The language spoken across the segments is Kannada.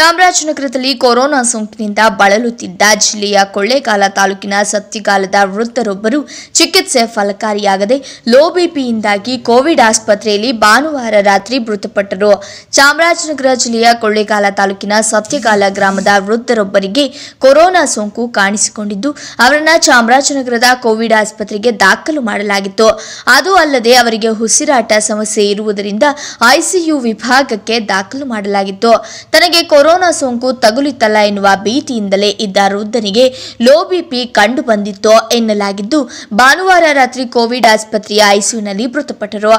ಚಾಮರಾಜನಗರದಲ್ಲಿ ಕೊರೋನಾ ಸೋಂಕಿನಿಂದ ಬಳಲುತ್ತಿದ್ದ ಜಿಲ್ಲೆಯ ಕೊಳ್ಳೇಗಾಲ ತಾಲೂಕಿನ ಸತ್ತಿಗಾಲದ ವೃದ್ಧರೊಬ್ಬರು ಚಿಕಿತ್ಸೆ ಫಲಕಾರಿಯಾಗದೆ ಲೋ ಬಿಪಿಯಿಂದಾಗಿ ಕೋವಿಡ್ ಆಸ್ಪತ್ರೆಯಲ್ಲಿ ಭಾನುವಾರ ರಾತ್ರಿ ಮೃತಪಟ್ಟರು ಚಾಮರಾಜನಗರ ಜಿಲ್ಲೆಯ ಕೊಳ್ಳೇಗಾಲ ತಾಲೂಕಿನ ಸತ್ಯಗಾಲ ಗ್ರಾಮದ ವೃದ್ಧರೊಬ್ಬರಿಗೆ ಕೊರೋನಾ ಸೋಂಕು ಕಾಣಿಸಿಕೊಂಡಿದ್ದು ಅವರನ್ನ ಚಾಮರಾಜನಗರದ ಕೋವಿಡ್ ಆಸ್ಪತ್ರೆಗೆ ದಾಖಲು ಮಾಡಲಾಗಿತ್ತು ಅದು ಅಲ್ಲದೆ ಅವರಿಗೆ ಉಸಿರಾಟ ಸಮಸ್ಯೆ ಇರುವುದರಿಂದ ಐಸಿಯು ವಿಭಾಗಕ್ಕೆ ದಾಖಲು ಮಾಡಲಾಗಿತ್ತು ತನಗೆ ಕೊರೋನಾ ಸೋಂಕು ತಗುಲಿತಲ್ಲ ಎನ್ನುವ ಭೀತಿಯಿಂದಲೇ ಇದ್ದ ವೃದ್ಧನಿಗೆ ಲೋ ಬಿಪಿ ಕಂಡು ಬಂದಿತ್ತು ಎನ್ನಲಾಗಿದ್ದು ಭಾನುವಾರ ರಾತ್ರಿ ಕೋವಿಡ್ ಆಸ್ಪತ್ರೆಯ ಐಸಿಯುನಲ್ಲಿ ಮೃತಪಟ್ಟರು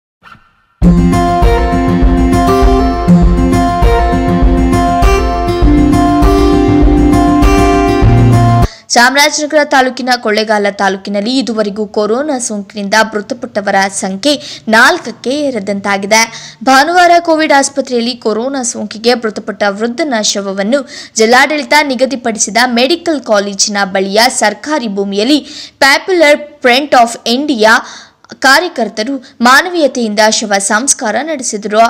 ಚಾಮರಾಜನಗರ ತಾಲೂಕಿನ ಕೊಳ್ಳೇಗಾಲ ತಾಲೂಕಿನಲ್ಲಿ ಇದುವರೆಗೂ ಕೊರೋನಾ ಸೋಂಕಿನಿಂದ ಮೃತಪಟ್ಟವರ ಸಂಖ್ಯೆ ನಾಲ್ಕಕ್ಕೆ ಏರದಂತಾಗಿದೆ ಭಾನುವಾರ ಕೋವಿಡ್ ಆಸ್ಪತ್ರೆಯಲ್ಲಿ ಕೊರೋನಾ ಸೋಂಕಿಗೆ ಮೃತಪಟ್ಟ ವೃದ್ಧನ ಶವವನ್ನು ಜಿಲ್ಲಾಡಳಿತ ನಿಗದಿಪಡಿಸಿದ ಮೆಡಿಕಲ್ ಕಾಲೇಜಿನ ಬಳಿಯ ಸರ್ಕಾರಿ ಭೂಮಿಯಲ್ಲಿ ಪ್ಯಾಪ್ಯುಲರ್ ಫ್ರಂಟ್ ಆಫ್ ಇಂಡಿಯಾ ಕಾರ್ಯಕರ್ತರು ಮಾನವೀಯತೆಯಿಂದ ಶವ ಸಂಸ್ಕಾರ ನಡೆಸಿದರು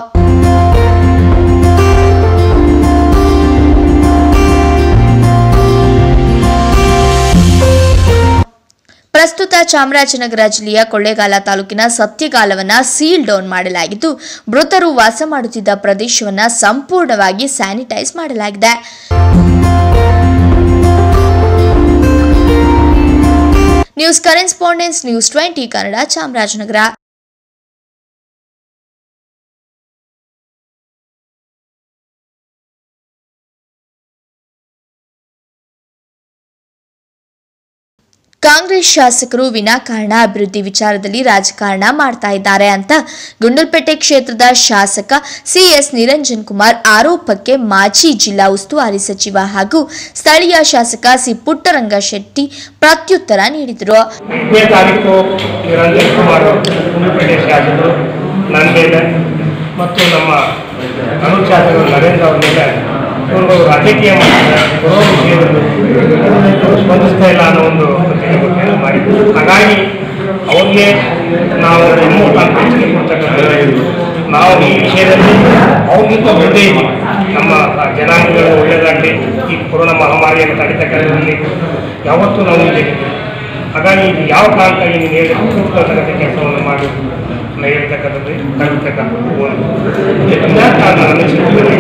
ಪ್ರಸ್ತುತ ಚಾಮರಾಜನಗರ ಜಿಲ್ಲೆಯ ಕೊಳ್ಳೇಗಾಲ ತಾಲೂಕಿನ ಸತ್ಯಗಾಲವನ್ನ ಸೀಲ್ ಡೌನ್ ಮಾಡಲಾಗಿದ್ದು ಮೃತರು ವಾಸ ಮಾಡುತ್ತಿದ್ದ ಪ್ರದೇಶವನ್ನ ಸಂಪೂರ್ಣವಾಗಿ ಸ್ಯಾನಿಟೈಸ್ ಮಾಡಲಾಗಿದೆ news correspondence news twenty Kannada Chamarajanagar Congress ಶಾಸಕರು ವಿನಾಕಾರಣ ಅಭಿವೃದ್ಧಿ ವಿಚಾರದಲ್ಲಿ ರಾಜಕಾರಣ ಮಾಡ್ತಾ ಇದ್ದಾರೆ ಅಂತ ಗುಂಡಲ್ಪೇಟೆ ಕ್ಷೇತ್ರದ ಶಾಸಕ ಸಿಎಸ್ ನಿರಂಜನ್ ಕುಮಾರ್ ಆರೋಪಕ್ಕೆ ಮಾಜಿ ಜಿಲ್ಲಾ ಉಸ್ತುವಾರಿ ಸಚಿವ ಹಾಗೂ ಸ್ಥಳೀಯ ಶಾಸಕ ಸಿ ಪುಟ್ಟರಂಗ ಶೆಟ್ಟಿ ಪ್ರತ್ಯುತ್ತರ ನೀಡಿದರು ಐದನೇ ತಾರೀಕು ನಿರಂಜನ್ ಕುಮಾರ್ ಕುಂದಪೇಟೆ ಶಾಸಕರು ನನ್ನ ಮೇಲೆ ಮತ್ತು ನಮ್ಮ ಅನುಜ ಶಾಸಕರು ನರೇಂದ್ರ ಅವ್ರ ಮೇಲೆ ಒಂದು ರಾಜಕೀಯ ಮಾಡಿದ ಕೊರೋನಾ ವಿಷಯದಲ್ಲಿ ಇವರು ಸ್ಪಂದಿಸ್ತಾ ಇಲ್ಲ ಅನ್ನೋ ಒಂದು ಪತ್ರಿಕೆಯನ್ನು ಮಾಡಿದ್ರು ಹಾಗಾಗಿ ಅವ್ರಿಗೆ ನಾವು ರಿಮೋಟ್ ಅಂತ ಹೆಚ್ಚಿಗೆ ಕೊಡ್ತಕ್ಕಂಥದ್ದು ನಾವು ಈ ವಿಷಯದಲ್ಲಿ ಅವ್ರಿಗಿಂತ ಮುಂದೆ ಇದ್ದೀವಿ ನಮ್ಮ ಜನಾಂಗಗಳು ಒಳ್ಳೆಯದಾಗಲಿ ಈ ಕೊರೋನಾ ಮಹಾಮಾರಿಯನ್ನು ತಡೆತಕ್ಕಂಥದ್ರಲ್ಲಿ ಯಾವತ್ತೂ ನಾವು ಮುಂದೆ ಇದ್ದೀವಿ. ಹಾಗಾಗಿ ಇದು ಯಾವ ಕಾರಣಕ್ಕಾಗಿ ನೀನು ಹೇಳಿ ಕೂತ್ಕೊಳ್ತಕ್ಕಂಥ ಕೆಲಸವನ್ನು ಮಾಡಿ ನಾನು ಹೇಳ್ತಕ್ಕಂಥದ್ದು ತಗೊಳ್ತಕ್ಕಂಥದ್ದು ಒಂದು ವಿನಾಕಾರಣ ಅನಿಸಿಕೆಯಲ್ಲಿ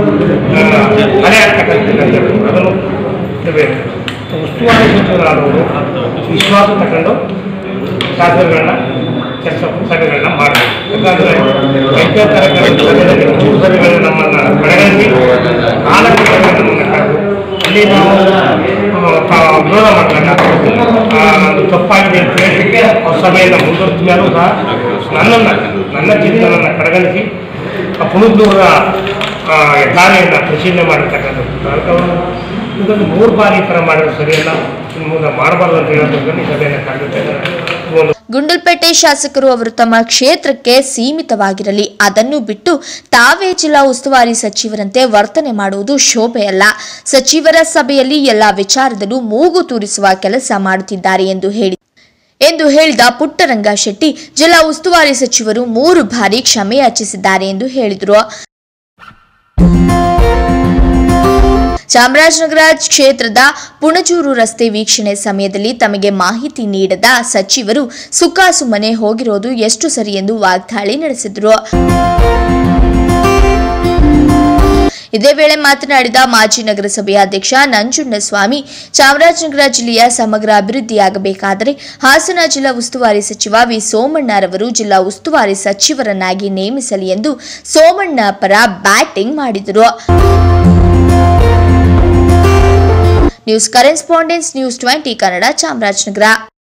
ಮನೆ ಆಗ್ತಕ್ಕಂಥದ್ದು ಅದನ್ನು ಇಡಬೇಕು ಉಸ್ತುವಾರಿ ಸಚಿವರಾದವರು ವಿಶ್ವಾಸ ತಗೊಂಡು ಶಾಸಕಗಳನ್ನ ಕೆಲಸ ಸಭೆಗಳನ್ನ ಮಾಡಬೇಕು ಯಾಕಂದರೆ ಐದನೇ ತರಗತಿ ಸಭೆಯಲ್ಲಿ ಮೂರು ಸಭೆಗಳು ನಮ್ಮನ್ನು ಕಡೆಗಣಿಸಿ ನಾಲ್ಕು ಸಭೆಗಳು ನಮ್ಮನ್ನು ಕರೆದು ಅಲ್ಲಿ ನಾವು ಆ, ತ- ವಿರೋಧ ಮಾಡಬೇಕಾಗ್ತದೆ ಅದು ತಪ್ಪಾಗಿದೆ ಅಂತ ಹೇಳಿ ಆ ಸಭೆಯನ್ನು ಮುಂದುವರಿದ ಮೇಲೂ ಸಹ ನನ್ನನ್ನು ನನ್ನ ಚಿಂತನನ್ನು ಕಡೆಗಣಿಸಿ ಆ ಪುನರ್ದೂರ ಕಾರ್ಯವನ್ನು ಪರಿಶೀಲನೆ ಮಾಡಿರ್ತಕ್ಕಂಥದ್ದು ಅದಕ್ಕೆ ಅವರು ಇದನ್ನು ಮೂರು ಬಾರಿ ಈ ಥರ ಮಾಡಿದ್ರೆ ಸರಿಯಲ್ಲ ಇನ್ನು ಮುಂದೆ ಮಾಡಬಾರ್ದು ಅಂತ ಹೇಳೋದಕ್ಕೆ ಈ ಸಭೆಯನ್ನು ಕರೆದಿದ್ದೇನೆ ಒಂದು ಗುಂಡಲ್ಪೇಟೆ ಶಾಸಕರು ಅವರು ತಮ್ಮ ಕ್ಷೇತ್ರಕ್ಕೆ ಸೀಮಿತವಾಗಿರಲಿ ಅದನ್ನು ಬಿಟ್ಟು ತಾವೇ ಜಿಲ್ಲಾ ಉಸ್ತುವಾರಿ ಸಚಿವರಂತೆ ವರ್ತನೆ ಮಾಡುವುದು ಶೋಭೆಯಲ್ಲ ಸಚಿವರ ಸಭೆಯಲ್ಲಿ ಎಲ್ಲಾ ವಿಚಾರದಲ್ಲೂ ಮೂಗು ತೂರಿಸುವ ಕೆಲಸ ಮಾಡುತ್ತಿದ್ದಾರೆ ಎಂದು ಹೇಳಿ ಎಂದು ಹೇಳಿದ ಪುಟ್ಟರಂಗ ಶೆಟ್ಟಿ ಜಿಲ್ಲಾ ಉಸ್ತುವಾರಿ ಸಚಿವರು ಮೂರು ಬಾರಿ ಕ್ಷಮೆ ಯಾಚಿಸಿದ್ದಾರೆ ಎಂದು ಹೇಳಿದರು ಚಾಮರಾಜನಗರ ಕ್ಷೇತ್ರದ ಪುಣಜೂರು ರಸ್ತೆ ವೀಕ್ಷಣೆ ಸಮಯದಲ್ಲಿ ತಮಗೆ ಮಾಹಿತಿ ನೀಡದ ಸಚಿವರು ಸುಖಾಸುಮ್ಮನೆ ಹೋಗಿರೋದು ಎಷ್ಟು ಸರಿ ಎಂದು ವಾಗ್ದಾಳಿ ನಡೆಸಿದರು ಇದೇ ವೇಳೆ ಮಾತನಾಡಿದ ಮಾಜಿ ನಗರಸಭೆಯ ಅಧ್ಯಕ್ಷ ನಂಜುಂಡಸ್ವಾಮಿ ಚಾಮರಾಜನಗರ ಜಿಲ್ಲೆಯ ಸಮಗ್ರ ಅಭಿವೃದ್ಧಿಯಾಗಬೇಕಾದರೆ ಹಾಸನ ಜಿಲ್ಲಾ ಉಸ್ತುವಾರಿ ಸಚಿವ ವಿ ಸೋಮಣ್ಣರವರು ಜಿಲ್ಲಾ ಉಸ್ತುವಾರಿ ಸಚಿವರನ್ನಾಗಿ ನೇಮಿಸಲಿ ಎಂದು ಸೋಮಣ್ಣ ಪರ ಬ್ಯಾಟಿಂಗ್ ಮಾಡಿದರು news correspondence news twenty Kannada Chamarajanagar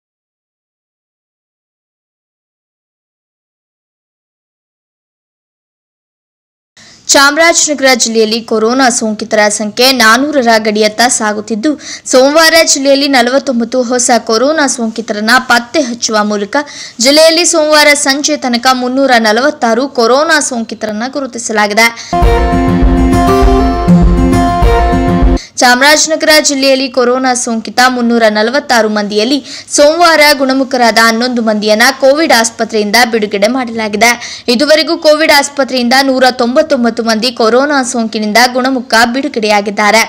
Chamarajanagar ಜಿಲ್ಲೆಯಲ್ಲಿ ಕೊರೋನಾ ಸೋಂಕಿತರ ಸಂಖ್ಯೆ ನಾನೂರರ ಗಡಿಯತ್ತ ಸಾಗುತ್ತಿದ್ದು ಸೋಮವಾರ ಜಿಲ್ಲೆಯಲ್ಲಿ ನಲವತ್ತೊಂಬತ್ತು ಹೊಸ ಕೊರೋನಾ ಸೋಂಕಿತರನ್ನ ಪತ್ತೆ ಹಚ್ಚುವ ಮೂಲಕ ಜಿಲ್ಲೆಯಲ್ಲಿ ಸೋಮವಾರ ಸಂಜೆ ತನಕ ಮುನ್ನೂರ ನಲವತ್ತಾರು ಕೊರೋನಾ ಸೋಂಕಿತರನ್ನ ಗುರುತಿಸಲಾಗಿದೆ ಚಾಮರಾಜನಗರ ಜಿಲ್ಲೆಯಲ್ಲಿ ಕೊರೋನಾ ಸೋಂಕಿತ ಮುನ್ನೂರ ನಲವತ್ತಾರು ಮಂದಿಯಲ್ಲಿ ಸೋಮವಾರ ಗುಣಮುಖರಾದ ಹನ್ನೊಂದು ಮಂದಿಯನ್ನ ಕೋವಿಡ್ ಆಸ್ಪತ್ರೆಯಿಂದ ಬಿಡುಗಡೆ ಮಾಡಲಾಗಿದೆ ಇದುವರೆಗೂ ಕೋವಿಡ್ ಆಸ್ಪತ್ರೆಯಿಂದ ನೂರ ತೊಂಬತ್ತೊಂಬತ್ತು ಮಂದಿ ಕೊರೋನಾ ಸೋಂಕಿನಿಂದ ಗುಣಮುಖ ಬಿಡುಗಡೆಯಾಗಿದ್ದಾರೆ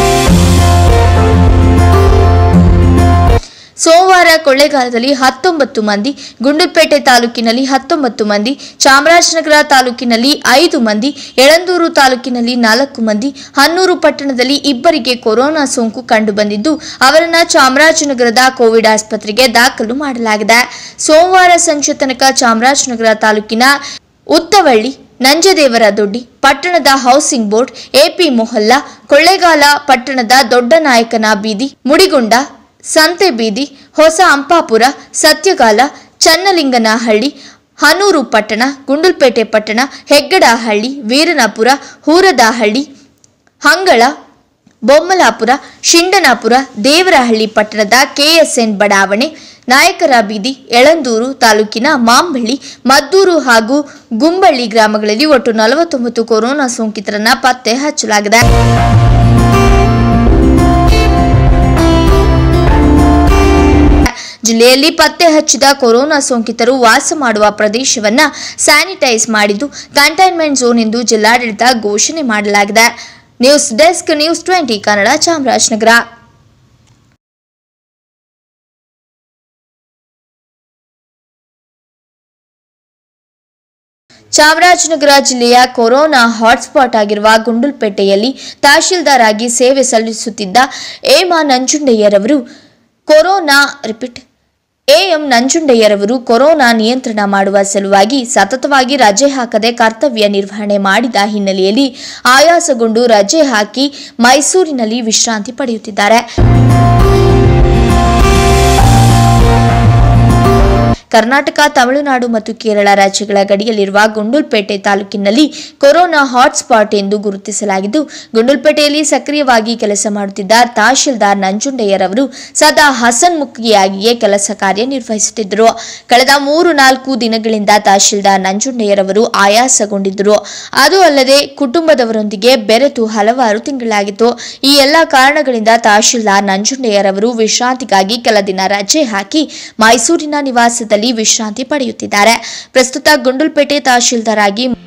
ಸೋಮವಾರ ಕೊಳ್ಳೇಗಾಲದಲ್ಲಿ ಹತ್ತೊಂಬತ್ತು ಮಂದಿ ಗುಂಡ್ಲುಪೇಟೆ ತಾಲೂಕಿನಲ್ಲಿ ಹತ್ತೊಂಬತ್ತು ಮಂದಿ ಚಾಮರಾಜನಗರ ತಾಲೂಕಿನಲ್ಲಿ ಐದು ಮಂದಿ ಯಳಂದೂರು ತಾಲೂಕಿನಲ್ಲಿ ನಾಲ್ಕು ಮಂದಿ ಹನ್ನೂರು ಪಟ್ಟಣದಲ್ಲಿ ಇಬ್ಬರಿಗೆ ಕೊರೋನಾ ಸೋಂಕು ಕಂಡುಬಂದಿದ್ದು ಅವರನ್ನ ಚಾಮರಾಜನಗರದ ಕೋವಿಡ್ ಆಸ್ಪತ್ರೆಗೆ ದಾಖಲು ಮಾಡಲಾಗಿದೆ ಸೋಮವಾರ ಸಂಜೆ ತನಕ ಚಾಮರಾಜನಗರ ತಾಲೂಕಿನ ಉತ್ತವಳ್ಳಿ ನಂಜದೇವರ ದೊಡ್ಡಿ ಪಟ್ಟಣದ ಹೌಸಿಂಗ್ ಬೋರ್ಡ್ ಎಪಿ ಮೊಹಲ್ಲಾ ಕೊಳ್ಳೇಗಾಲ ಪಟ್ಟಣದ ದೊಡ್ಡನಾಯಕನ ಬೀದಿ ಮುಡಿಗುಂಡ ಸಂತೆ ಬೀದಿ ಹೊಸ ಅಂಪಾಪುರ ಸತ್ಯಗಾಲ ಚನ್ನಲಿಂಗನಹಳ್ಳಿ ಹನೂರು ಪಟ್ಟಣ ಗುಂಡುಲ್ಪೇಟೆ ಪಟ್ಟಣ ಹೆಗ್ಗಡಹಳ್ಳಿ ವೀರನಾಪುರ ಹೂರದಹಳ್ಳಿ ಹಂಗಳ ಬೊಮ್ಮಲಾಪುರ ಶಿಂಡನಾಪುರ ದೇವರಹಳ್ಳಿ ಪಟ್ಟಣದ ಕೆಎಸ್ಎನ್ ಬಡಾವಣೆ ನಾಯಕರ ಬೀದಿ ಯಳಂದೂರು ತಾಲೂಕಿನ ಮಾಂಬಳ್ಳಿ ಮದ್ದೂರು ಹಾಗೂ ಗುಂಬಳ್ಳಿ ಗ್ರಾಮಗಳಲ್ಲಿ ಒಟ್ಟು ನಲವತ್ತೊಂಬತ್ತು ಕೊರೋನಾ ಸೋಂಕಿತರನ್ನ ಪತ್ತೆ ಹಚ್ಚಲಾಗಿದೆ ಜಿಲ್ಲೆಯಲ್ಲಿ ಪತ್ತೆ ಹಚ್ಚಿದ ಕೊರೋನಾ ಸೋಂಕಿತರು ವಾಸ ಮಾಡುವ ಪ್ರದೇಶವನ್ನ ಸ್ಯಾನಿಟೈಸ್ ಮಾಡಿದ್ದು ಕಂಟೈನ್ಮೆಂಟ್ ಝೋನ್ ಎಂದು ಜಿಲ್ಲಾಡಳಿತ ಘೋಷಣೆ ಮಾಡಲಾಗಿದೆ news desk news twenty Kannada Chamarajanagar Chamarajanagar ಜಿಲ್ಲೆಯ ಕೊರೋನಾ ಹಾಟ್ಸ್ಪಾಟ್ ಆಗಿರುವ ಗುಂಡುಲ್ಪೇಟೆಯಲ್ಲಿ ತಹಶೀಲ್ದಾರ್ ಆಗಿ ಸೇವೆ ಸಲ್ಲಿಸುತ್ತಿದ್ದ ಏಮಾ ನಂಜುಂಡಯ್ಯರವರು ಕೊರೋನಾ ರಿಪೀಟ್ ಎಎಂ ನಂಜುಂಡಯ್ಯರವರು ಕೊರೋನಾ ನಿಯಂತ್ರಣ ಮಾಡುವ ಸಲುವಾಗಿ ಸತತವಾಗಿ ರಜೆ ಹಾಕದೆ ಕರ್ತವ್ಯ ನಿರ್ವಹಣೆ ಮಾಡಿದ ಹಿನ್ನೆಲೆಯಲ್ಲಿ ಆಯಾಸಗೊಂಡು ರಜೆ ಹಾಕಿ ಮೈಸೂರಿನಲ್ಲಿ ವಿಶ್ರಾಂತಿ ಪಡೆಯುತ್ತಿದ್ದಾರೆ ಕರ್ನಾಟಕ ತಮಿಳುನಾಡು ಮತ್ತು ಕೇರಳ ರಾಜ್ಯಗಳ ಗಡಿಯಲ್ಲಿರುವ ಗುಂಡುಲ್ಪೇಟೆ ತಾಲೂಕಿನಲ್ಲಿ ಕೊರೋನಾ ಹಾಟ್ಸ್ಪಾಟ್ ಎಂದು ಗುರುತಿಸಲಾಗಿದ್ದು ಗುಂಡುಲ್ಪೇಟೆಯಲ್ಲಿ ಸಕ್ರಿಯವಾಗಿ ಕೆಲಸ ಮಾಡುತ್ತಿದ್ದ ತಹಶೀಲ್ದಾರ್ ನಂಜುಂಡಯ್ಯರವರು ಸದಾ ಹಸನ್ಮುಖಿಯಾಗಿಯೇ ಕೆಲಸ ಕಾರ್ಯ ನಿರ್ವಹಿಸುತ್ತಿದ್ದರು ಕಳೆದ ಮೂರು ನಾಲ್ಕು ದಿನಗಳಿಂದ ತಹಶೀಲ್ದಾರ್ ನಂಜುಂಡಯ್ಯರವರು ಆಯಾಸಗೊಂಡಿದ್ದರು ಅದು ಅಲ್ಲದೆ ಕುಟುಂಬದವರೊಂದಿಗೆ ಬೆರೆತು ಹಲವಾರು ತಿಂಗಳಾಗಿತ್ತು ಈ ಎಲ್ಲ ಕಾರಣಗಳಿಂದ ತಹಶೀಲ್ದಾರ್ ನಂಜುಂಡಯ್ಯರವರು ವಿಶ್ರಾಂತಿಗಾಗಿ ಕೆಲ ದಿನ ರಜೆ ಹಾಕಿ ಮೈಸೂರಿನ ನಿವಾಸದಲ್ಲಿ ವಿಶ್ರಾಂತಿ ಪಡೆಯುತ್ತಿದ್ದಾರೆ ಪ್ರಸ್ತುತ ಗುಂಡುಲ್ಪೇಟೆ ತಹಶೀಲ್ದಾರ್ ಆಗಿ